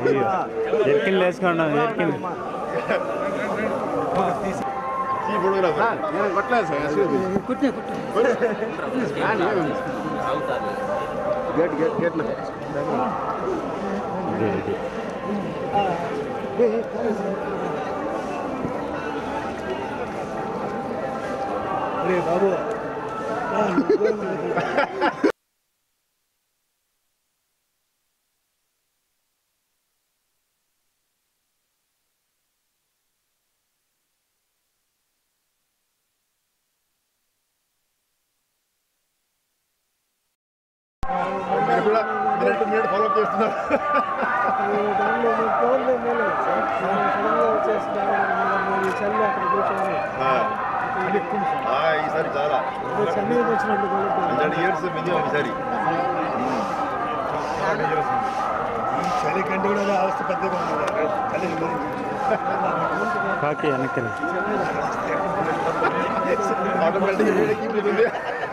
ఎరికిన్ వేసుకున్నాం ఎరికిన్ ఈ ఫోటోగ్రాఫర్ నేను కొట్టలేదు సార్ గేట్ గేట్ గేట్లో బాబు మీరు కూడా మినిట్ మినిట్ ఫాలో చేస్తున్నారు దానిలో మీ ఫోన్లో మేలే సార్ సడన్గా వచ్చేసి ఈ చల్లి అక్కడ కూర్చొని ఆ. ఆ, ఈసారి చాలా చల్లి వచ్చినట్టు కొడుతుంది హండ్రెడ్ ఇయర్స్ మినిమం ఈసారి చలి కంటే కూడా అవస్థ పెద్దగా ఉంది చలి కాకి వెనక్కి ఆటోమేటిక్గా వేడికి పోతుంది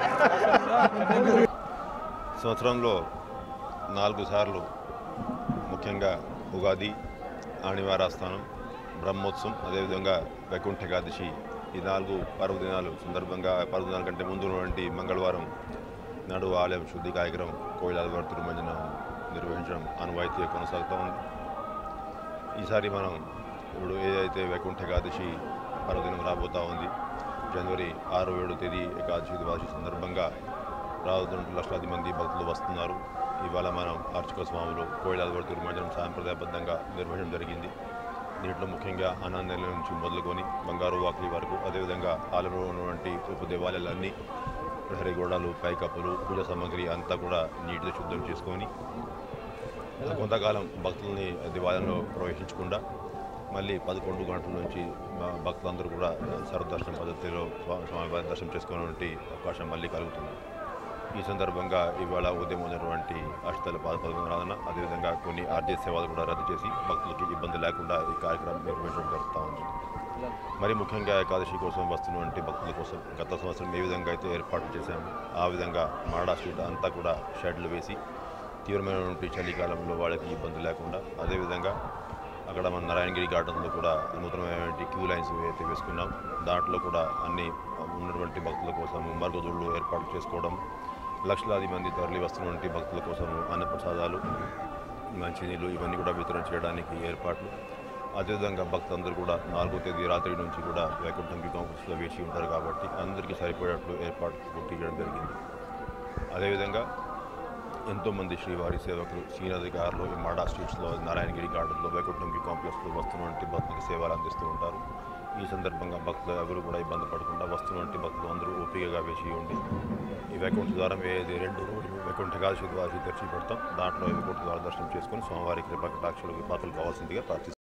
సంవత్సరంలో నాలుగు సార్లు ముఖ్యంగా ఉగాది ఆణివారాస్థానం బ్రహ్మోత్సవం అదేవిధంగా వైకుంఠ ఏకాదశి ఈ నాలుగు పర్వదినాలు సందర్భంగా పర్వదినాల కంటే ముందు ఉన్నటువంటి మంగళవారం నాడు ఆలయం శుద్ధి కార్యక్రమం కోయిలాదివారి తిరుమంజనం నిర్వహించడం ఆనవాయితీగా కొనసాగుతూ ఉంది ఈసారి మనం ఇప్పుడు ఏదైతే వైకుంఠ ఏకాదశి పర్వదినం రాబోతా ఉంది జనవరి ఆరు ఏడు తేదీ ఏకాదశి ద్వాదశి సందర్భంగా రావుతున్న లక్షలాది మంది భక్తులు వస్తున్నారు ఇవాళ మనం అర్చక స్వాములు కోయిలాదివారి తిరుమంజనం సాంప్రదాయబద్ధంగా నిర్వహించడం జరిగింది దీంట్లో ముఖ్యంగా ఆనందం నుంచి మొదలుకొని బంగారు వాకిలి వరకు అదేవిధంగా ఆలయంలో ఉన్నటువంటి ఉప దేవాలయాలన్నీ ప్రహరీ గోడలు పైకప్పులు పూజా సామాగ్రి అంతా కూడా నీటితో శుద్ధం చేసుకొని కొంతకాలం భక్తుల్ని దేవాలయంలో ప్రవేశించకుండా మళ్ళీ పదకొండు గంటల నుంచి మా భక్తులందరూ కూడా సర్వదర్శన పద్ధతిలో స్వా- స్వామివారి దర్శనం చేసుకునేటువంటి అవకాశం మళ్ళీ కలుగుతుంది ఈ సందర్భంగా ఇవాళ ఉదయం ఉన్నటువంటి అష్టల పాద పదకొండు అదేవిధంగా కొన్ని ఆర్జే సేవలు కూడా రద్దు చేసి భక్తులకి ఇబ్బంది లేకుండా ఈ కార్యక్రమం నిర్వహించడం జరుగుతూ ఉంది మరి ముఖ్యంగా ఏకాదశి కోసం వస్తున్నటువంటి భక్తుల కోసం గత సంవత్సరం ఏ విధంగా అయితే ఏర్పాటు చేశాము ఆ విధంగా మాడా స్ట్రీట్ అంతా కూడా షెడ్లు వేసి తీవ్రమైనటువంటి చలికాలంలో వాళ్ళకి ఇబ్బంది లేకుండా అదేవిధంగా అక్కడ మన నారాయణగిరి గార్డెన్లో కూడా నూతనమైనటువంటి క్యూ లైన్స్ అయితే వేసుకున్నాం దాంట్లో కూడా అన్ని ఉన్నటువంటి భక్తుల కోసం మరుగుదొడ్లు ఏర్పాటు చేసుకోవడం లక్షలాది మంది తరలి వస్తున్నటువంటి భక్తుల కోసం అన్నప్రసాదాలు మంచినీళ్ళు ఇవన్నీ కూడా వితరణ చేయడానికి ఏర్పాట్లు అదేవిధంగా భక్తులందరూ కూడా నాలుగో తేదీ రాత్రి నుంచి కూడా వైకుంఠం క్యూ కాంప్లెక్స్లో వేసి ఉంటారు కాబట్టి అందరికీ సరిపోయేట్లు ఏర్పాటు పూర్తి చేయడం జరిగింది అదేవిధంగా ఎంతోమంది శ్రీవారి సేవకులు శ్రీనదిగారులో ఈ మాడా స్ట్రీట్స్లో నారాయణగిరి గార్డెన్లో వైకుంఠం క్యూ కాంప్లెక్స్లో వస్తున్నటువంటి భక్తులకు సేవలు అందిస్తూ ఉంటారు ఈ సందర్భంగా భక్తులు ఎవరు కూడా ఇబ్బంది పడకుండా వస్తున్నటువంటి భక్తులు అందరూ ఓపికగా వేసి ఉండి ఈ వైకుంఠ ద్వారం ఏది రెండు రోజులు వైకుంఠ ఏకాదశి ద్వారా దర్శనం పెడతాం దాంట్లో ఈ వైకుంఠ ద్వారా దర్శనం చేసుకొని స్వామివారి కృపా కటాక్షులకు పాత్రలు కావాల్సిందిగా ప్రార్థిస్తాం